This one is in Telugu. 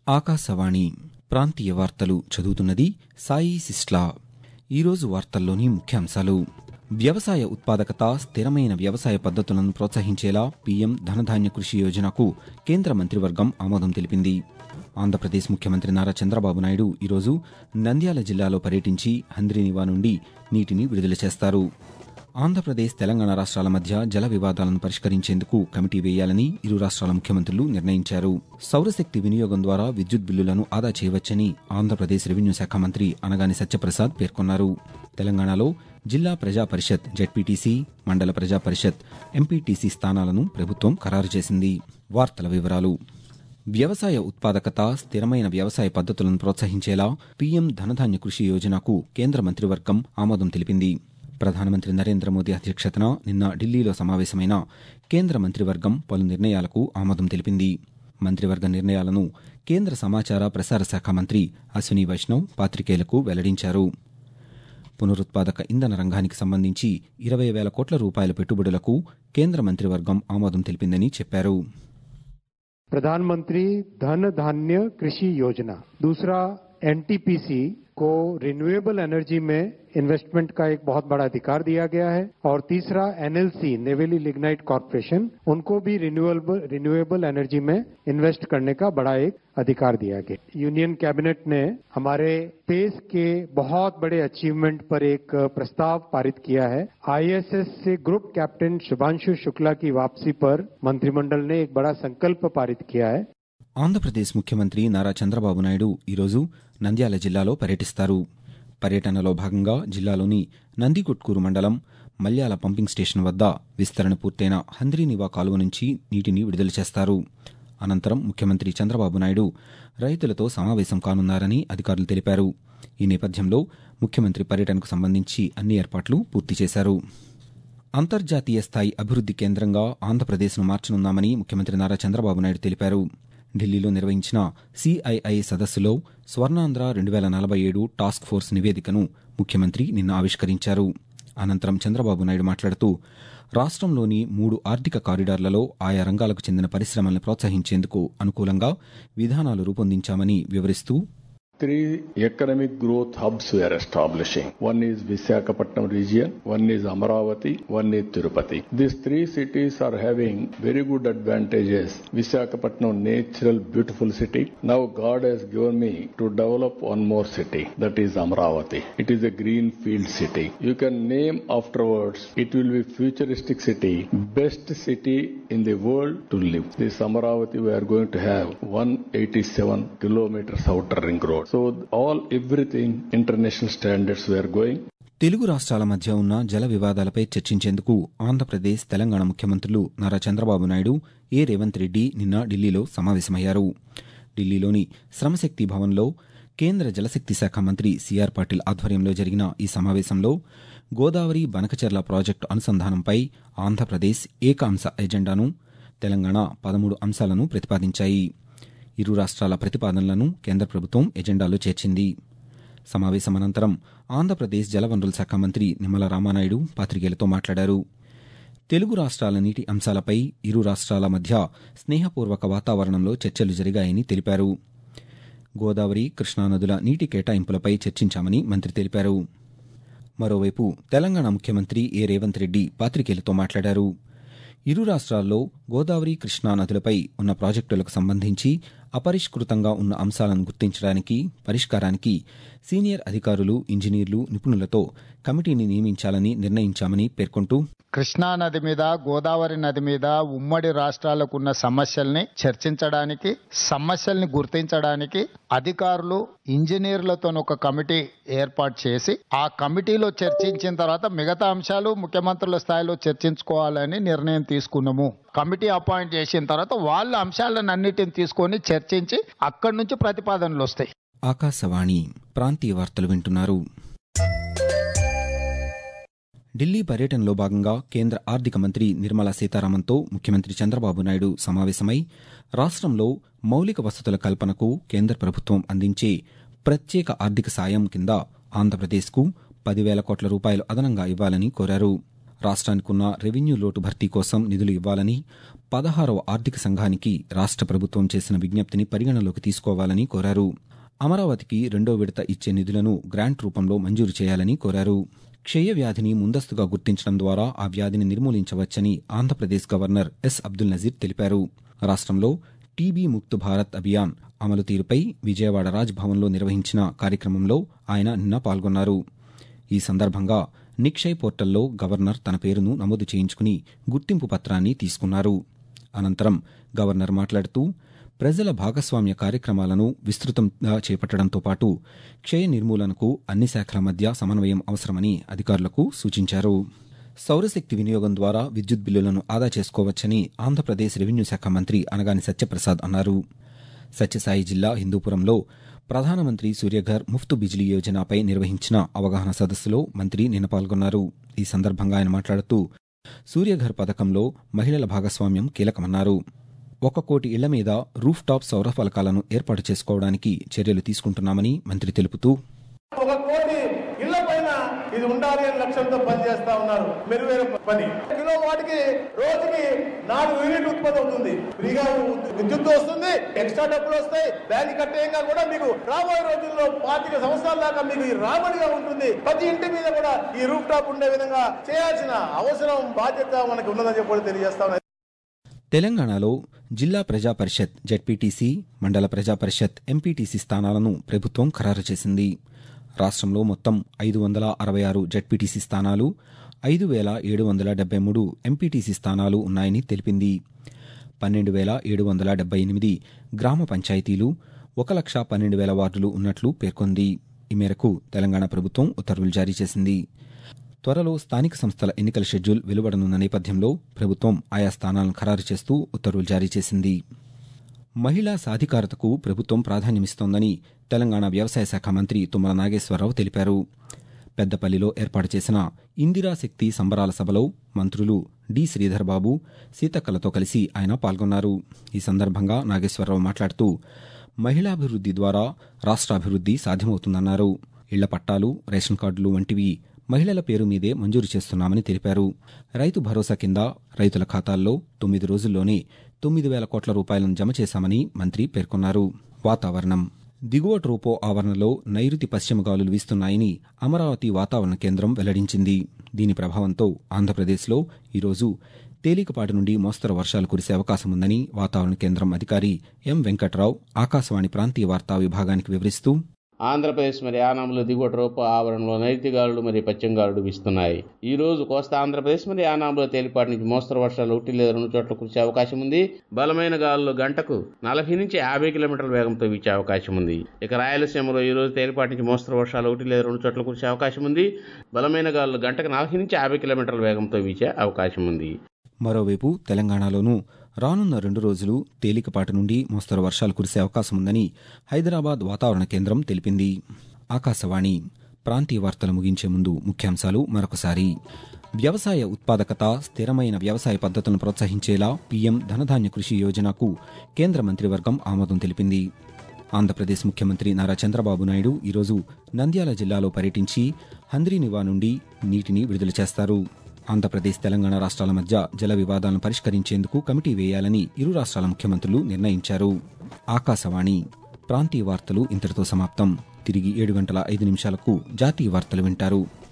ఆకాశవాణి ప్రాంతీయ వార్తలు చదువుతున్నది సాయి సిస్లా ఈరోజు వార్తల్లోని ముఖ్యాంశాలు వ్యవసాయ ఉత్పాదకత స్థిరమైన వ్యవసాయ పద్దతులను ప్రోత్సహించేలా పీఎం ధనధాన్య కృషి యోజనకు కేంద్ర మంత్రివర్గం ఆమోదం తెలిపింది ఆంధ్రప్రదేశ్ ముఖ్యమంత్రి నారా చంద్రబాబు నాయుడు ఈరోజు నంద్యాల జిల్లాలో పర్యటించి హంద్రీనివా నుండి నీటిని విడుదల చేస్తారు ఆంధ్రప్రదేశ్ తెలంగాణ రాష్ట్రాల మధ్య జల వివాదాలను పరిష్కరించేందుకు కమిటీ వేయాలని ఇరు రాష్ట్రాల ముఖ్యమంత్రులు నిర్ణయించారు సౌరశక్తి వినియోగం ద్వారా విద్యుత్ బిల్లులను ఆదా చేయవచ్చని ఆంధ్రప్రదేశ్ రెవెన్యూ శాఖ మంత్రి అనగాని సత్యప్రసాద్ పేర్కొన్నారు తెలంగాణలో జిల్లా ప్రజా పరిషత్ జెడ్పీటీసీ మండల ప్రజా పరిషత్ ఎంపీటీసీ స్థానాలను ప్రభుత్వం ఖరారు చేసింది వార్తల వివరాలు వ్యవసాయ ఉత్పాదకత స్థిరమైన వ్యవసాయ పద్దతులను ప్రోత్సహించేలా పీఎం ధనధాన్య కృషి యోజనకు కేంద్ర మంత్రివర్గం ఆమోదం తెలిపింది ప్రధానమంత్రి నరేంద్ర మోదీ అధ్యక్షతన నిన్న ఢిల్లీలో సమావేశమైన కేంద్ర మంత్రివర్గం పలు నిర్ణయాలకు ఆమోదం తెలిపింది మంత్రివర్గ నిర్ణయాలను కేంద్ర సమాచార ప్రసార శాఖ మంత్రి అశ్విని వైష్ణవ్ పాతికేయులకు వెల్లడించారు పునరుత్పాదక ఇంధన రంగానికి సంబంధించి ఇరవై వేల కోట్ల రూపాయల పెట్టుబడులకు కేంద్ర మంత్రివర్గం ఆమోదం తెలిపిందని చెప్పారు प्रधानमंत्री धन धान्य कृषि योजना दूसरा एनटीपीसी को रिन्यूएबल एनर्जी में इन्वेस्टमेंट का एक बहुत बड़ा अधिकार दिया गया है और तीसरा एनएलसी नेवेली लिग्नाइट कॉरपोरेशन उनको भी रिन्यूएबल रिन्यूएबल एनर्जी में इन्वेस्ट करने का बड़ा एक अधिकार दिया गया यूनियन कैबिनेट ने हमारे देश के बहुत बड़े अचीवमेंट पर एक प्रस्ताव पारित किया है आईएसएस से ग्रुप कैप्टन शुभांशु शुक्ला की वापसी पर मंत्रिमंडल ने एक बड़ा संकल्प पारित किया है ఆంధ్రప్రదేశ్ ముఖ్యమంత్రి నారా చంద్రబాబు నాయుడు ఈరోజు నంద్యాల జిల్లాలో పర్యటిస్తారు పర్యటనలో భాగంగా జిల్లాలోని నందికొట్కూరు మండలం మల్యాల పంపింగ్ స్టేషన్ వద్ద విస్తరణ పూర్తయిన హంద్రీనివా కాలువ నుంచి నీటిని విడుదల చేస్తారు అనంతరం ముఖ్యమంత్రి చంద్రబాబు నాయుడు రైతులతో సమావేశం కానున్నారని అధికారులు తెలిపారు ఈ నేపథ్యంలో ముఖ్యమంత్రి పర్యటనకు సంబంధించి అన్ని ఏర్పాట్లు పూర్తి చేశారు అంతర్జాతీయ స్థాయి అభివృద్ది కేంద్రంగా ఆంధ్రప్రదేశ్ను మార్చనున్నామని ముఖ్యమంత్రి నారా చంద్రబాబు నాయుడు తెలిపారు ఢిల్లీలో నిర్వహించిన సిఐఐ సదస్సులో స్వర్ణాంధ్ర రెండు వేల నలభై ఏడు టాస్క్ ఫోర్స్ నివేదికను ముఖ్యమంత్రి నిన్న ఆవిష్కరించారు అనంతరం చంద్రబాబు నాయుడు మాట్లాడుతూ రాష్ట్రంలోని మూడు ఆర్థిక కారిడార్లలో ఆయా రంగాలకు చెందిన పరిశ్రమలను ప్రోత్సహించేందుకు అనుకూలంగా విధానాలు రూపొందించామని వివరిస్తూ Three economic growth hubs we are establishing. One is Visakhapatnam region, one is Amaravati, one is Tirupati. These three cities are having very good advantages. Visakhapatnam, natural, beautiful city. Now God has given me to develop one more city, that is Amaravati. It is a greenfield city. You can name afterwards. It will be futuristic city, best city in the world to live. This Amaravati we are going to have 187 kilometers outer ring road. So all everything international standards we are going. Telugu రాష్ట్రాల మధ్య ఉన్న జల వివాదాలపై చర్చించేందుకు ఆంధ్రప్రదేశ్ తెలంగాణ ముఖ్యమంత్రులు నారా చంద్రబాబు నాయుడు ఏ రేవంత్ రెడ్డి నిన్న ఢిల్లీలో సమావేశమయ్యారు ఢిల్లీలోని శ్రమశక్తి భవన్లో కేంద్ర జలశక్తి శాఖ మంత్రి సిఆర్ పాటిల్ ఆధ్వర్యంలో జరిగిన ఈ సమావేశంలో గోదావరి బనకచెర్ల ప్రాజెక్టు అనుసంధానంపై ఆంధ్రప్రదేశ్ ఏక అంశ ఎజెండాను తెలంగాణ పదమూడు అంశాలను ప్రతిపాదించాయి ఇరు రాష్ట్రాల ప్రతిపాదనలను కేంద్ర ప్రభుత్వం ఎజెండాలో చేర్చింది సమావేశం అనంతరం ఆంధ్రప్రదేశ్ జలవనరుల శాఖ మంత్రి నిమ్మల రామానాయుడు పాతికేయులతో మాట్లాడారు తెలుగు రాష్ట్రాల నీటి అంశాలపై ఇరు రాష్ట్రాల మధ్య స్నేహపూర్వక వాతావరణంలో చర్చలు జరిగాయని తెలిపారు గోదావరి కృష్ణానదుల నీటి కేటాయింపులపై చర్చించామని మంత్రి తెలిపారు మరోవైపు తెలంగాణ ముఖ్యమంత్రి ఏ రేవంత్ రెడ్డి పాతికేయులతో మాట్లాడారు ఇరు రాష్ట్రాల్లో గోదావరి కృష్ణా నదులపై ఉన్న ప్రాజెక్టులకు సంబంధించి అపరిష్కృతంగా ఉన్న అంశాలను గుర్తించడానికి పరిష్కారానికి సీనియర్ అధికారులు ఇంజనీర్లు నిపుణులతో కమిటీని నియమించాలని నిర్ణయించామని పేర్కొంటూ కృష్ణా నది మీద గోదావరి నది మీద ఉమ్మడి రాష్ట్రాలకు ఉన్న సమస్యల్ని చర్చించడానికి సమస్యల్ని గుర్తించడానికి అధికారులు ఇంజనీర్లతో ఒక కమిటీ ఏర్పాటు చేసి ఆ కమిటీలో చర్చించిన తర్వాత మిగతా అంశాలు ముఖ్యమంత్రుల స్థాయిలో చర్చించుకోవాలని నిర్ణయం తీసుకున్నాము కమిటీ అపాయింట్ చేసిన తర్వాత వాళ్ళ అంశాలను అన్నిటిని తీసుకొని చర్చించి అక్కడి నుంచి ప్రతిపాదనలు వస్తాయి ఆకాశవాణి ప్రాంతీయ వార్తలు వింటున్నారు ఢిల్లీ పర్యటనలో భాగంగా కేంద్ర ఆర్థిక మంత్రి నిర్మలా సీతారామన్తో ముఖ్యమంత్రి చంద్రబాబు నాయుడు సమావేశమై రాష్ట్రంలో మౌలిక వసతుల కల్పనకు కేంద్ర ప్రభుత్వం అందించే ప్రత్యేక ఆర్థిక సాయం కింద ఆంధ్రప్రదేశ్కు పదివేల కోట్ల రూపాయలు అదనంగా ఇవ్వాలని కోరారు రాష్ట్రానికున్న రెవెన్యూ లోటు భర్తీ కోసం నిధులు ఇవ్వాలని పదహారవ ఆర్థిక సంఘానికి రాష్ట్ర ప్రభుత్వం చేసిన విజ్ఞప్తిని పరిగణలోకి తీసుకోవాలని కోరారు అమరావతికి రెండో విడత ఇచ్చే నిధులను గ్రాంట్ రూపంలో మంజూరు చేయాలని కోరారు క్షయ వ్యాధిని ముందస్తుగా గుర్తించడం ద్వారా ఆ వ్యాధిని నిర్మూలించవచ్చని ఆంధ్రప్రదేశ్ గవర్నర్ ఎస్ అబ్దుల్ నజీర్ తెలిపారు రాష్ట్రంలో టీబీ ముక్త్ భారత్ అభియాన్ అమలు తీరుపై విజయవాడ రాజ్ భవన్లో నిర్వహించిన కార్యక్రమంలో ఆయన నిన్న పాల్గొన్నారు ఈ సందర్భంగా నిక్షయ్ పోర్టల్లో గవర్నర్ తన పేరును నమోదు చేయించుకుని గుర్తింపు పత్రాన్ని తీసుకున్నారు అనంతరం గవర్నర్ మాట్లాడుతూ ప్రజల భాగస్వామ్య కార్యక్రమాలను విస్తృతంగా చేపట్టడంతో పాటు క్షయ నిర్మూలనకు అన్ని శాఖల మధ్య సమన్వయం అవసరమని అధికారులకు సూచించారు సౌరశక్తి వినియోగం ద్వారా విద్యుత్ బిల్లులను ఆదా చేసుకోవచ్చని ఆంధ్రప్రదేశ్ రెవెన్యూ శాఖ మంత్రి అనగాని సత్యప్రసాద్ అన్నారు సత్యసాయి జిల్లా హిందూపురంలో ప్రధానమంత్రి సూర్యఘర్ ముఫ్తు బిజిలీ యోజనపై నిర్వహించిన అవగాహన సదస్సులో మంత్రి నిన్న పాల్గొన్నారు ఈ సందర్భంగా ఆయన మాట్లాడుతూ సూర్యఘర్ పథకంలో మహిళల భాగస్వామ్యం కీలకమన్నారు ఒక కోటి ఇళ్ల మీద రూఫ్ టాప్ సౌర ఫలకాలను ఏర్పాటు చేసుకోవడానికి చర్యలు తీసుకుంటున్నామని మంత్రి తెలుపుతూ ఒక కోటి ఇళ్ల పైన ఇది ఉండాలి అనే లక్ష్యంతో పనిచేస్తా ఉన్నారు మెరుగైన పని కిలో వాటికి రోజుకి నాలుగు యూనిట్ ఉత్పత్తి అవుతుంది ఫ్రీగా విద్యుత్ వస్తుంది ఎక్స్ట్రా డబ్బులు వస్తాయి దాన్ని కట్టేయంగా కూడా మీకు రాబోయే రోజుల్లో పాతిక సంవత్సరాల దాకా మీకు ఈ రాబడిగా ఉంటుంది ప్రతి ఇంటి మీద కూడా ఈ రూఫ్ టాప్ ఉండే విధంగా చేయాల్సిన అవసరం బాధ్యత మనకి ఉన్నదని చెప్పి తెలియజేస్తా ఉన్నారు తెలంగాణలో జిల్లా ప్రజా పరిషత్ జెడ్పీటీసీ మండల ప్రజా పరిషత్ ఎంపీటీసీ స్థానాలను ప్రభుత్వం ఖరారు చేసింది రాష్ట్రంలో మొత్తం ఐదు వందల అరవై ఆరు జెడ్పీటీసీ స్థానాలు ఐదు వేల ఏడు వందల డెబ్బై మూడు ఎంపీటీసీ స్థానాలు ఉన్నాయని తెలిపింది పన్నెండు వేల ఏడు వందల డెబ్బై ఎనిమిది గ్రామ పంచాయతీలు ఒక లక్ష పన్నెండు వేల వార్డులు ఉన్నట్లు పేర్కొంది ఈ మేరకు తెలంగాణ ప్రభుత్వం ఉత్తర్వులు జారీ చేసింది త్వరలో స్థానిక సంస్థల ఎన్నికల షెడ్యూల్ వెలువడనున్న నేపథ్యంలో ప్రభుత్వం ఆయా స్థానాలను ఖరారు చేస్తూ ఉత్తర్వులు జారీ చేసింది మహిళా సాధికారతకు ప్రభుత్వం ప్రాధాన్యమిస్తోందని తెలంగాణ వ్యవసాయ శాఖ మంత్రి తుమ్మల నాగేశ్వరరావు తెలిపారు పెద్దపల్లిలో ఏర్పాటు చేసిన ఇందిరా శక్తి సంబరాల సభలో మంత్రులు డి శ్రీధర్ బాబు సీతక్కలతో కలిసి ఆయన పాల్గొన్నారు ఈ సందర్భంగా నాగేశ్వరరావు మాట్లాడుతూ మహిళాభివృద్ది ద్వారా రాష్ట్రాభివృద్ది సాధ్యమవుతుందన్నారు ఇళ్ల పట్టాలు రేషన్ కార్డులు వంటివి మహిళల పేరు మీదే మంజూరు చేస్తున్నామని తెలిపారు రైతు భరోసా కింద రైతుల ఖాతాల్లో తొమ్మిది రోజుల్లోనే తొమ్మిది వేల కోట్ల రూపాయలను జమ చేశామని మంత్రి పేర్కొన్నారు వాతావరణం దిగువ ట్రోపో ఆవరణలో నైరుతి పశ్చిమ గాలులు వీస్తున్నాయని అమరావతి వాతావరణ కేంద్రం వెల్లడించింది దీని ప్రభావంతో ఆంధ్రప్రదేశ్లో ఈరోజు తేలికపాటి నుండి మోస్తరు వర్షాలు కురిసే అవకాశం ఉందని వాతావరణ కేంద్రం అధికారి ఎం వెంకట్రావు ఆకాశవాణి ప్రాంతీయ వార్తా విభాగానికి వివరిస్తూ ఆంధ్రప్రదేశ్ మరి యానాంలో దిగువ రూప ఆవరణలో నైరుతి గాలులు మరి పశ్చిమ గాలులు వీస్తున్నాయి ఈ రోజు కోస్తా ఆంధ్రప్రదేశ్ మరి యానాంలో తేలిపాటి నుంచి మోస్తరు వర్షాలు ఒకటి లేదా రెండు చోట్ల కురిసే అవకాశం ఉంది బలమైన గాలులు గంటకు నలభై నుంచి యాభై కిలోమీటర్ల వేగంతో వీచే అవకాశం ఉంది ఇక రాయలసీమలో ఈ రోజు తేలిపాటి నుంచి మోస్తరు వర్షాలు ఒకటి లేదా రెండు చోట్ల కురిసే అవకాశం ఉంది బలమైన గాలులు గంటకు నలభై నుంచి యాభై కిలోమీటర్ల వేగంతో వీచే అవకాశం ఉంది మరోవైపు తెలంగాణలోనూ రానున్న రెండు రోజులు తేలికపాటి నుండి మోస్తరు వర్షాలు కురిసే అవకాశం ఉందని హైదరాబాద్ వాతావరణ కేంద్రం తెలిపింది ఆకాశవాణి ప్రాంతీయ వార్తలు ముగించే ముందు ముఖ్యాంశాలు మరొకసారి వ్యవసాయ ఉత్పాదకత స్థిరమైన వ్యవసాయ పద్ధతులను ప్రోత్సహించేలా పీఎం ధనధాన్య కృషి యోజనకు కేంద్ర మంత్రివర్గం ఆమోదం తెలిపింది ఆంధ్రప్రదేశ్ ముఖ్యమంత్రి నారా చంద్రబాబు నాయుడు ఈరోజు నంద్యాల జిల్లాలో పర్యటించి హంద్రీనివా నుండి నీటిని విడుదల చేస్తారు ఆంధ్రప్రదేశ్ తెలంగాణ రాష్ట్రాల మధ్య జల వివాదాలను పరిష్కరించేందుకు కమిటీ వేయాలని ఇరు రాష్ట్రాల ముఖ్యమంత్రులు నిర్ణయించారు ఆకాశవాణి ప్రాంతీయ వార్తలు ఇంతటితో సమాప్తం తిరిగి ఏడు గంటల ఐదు నిమిషాలకు జాతీయ వార్తలు వింటారు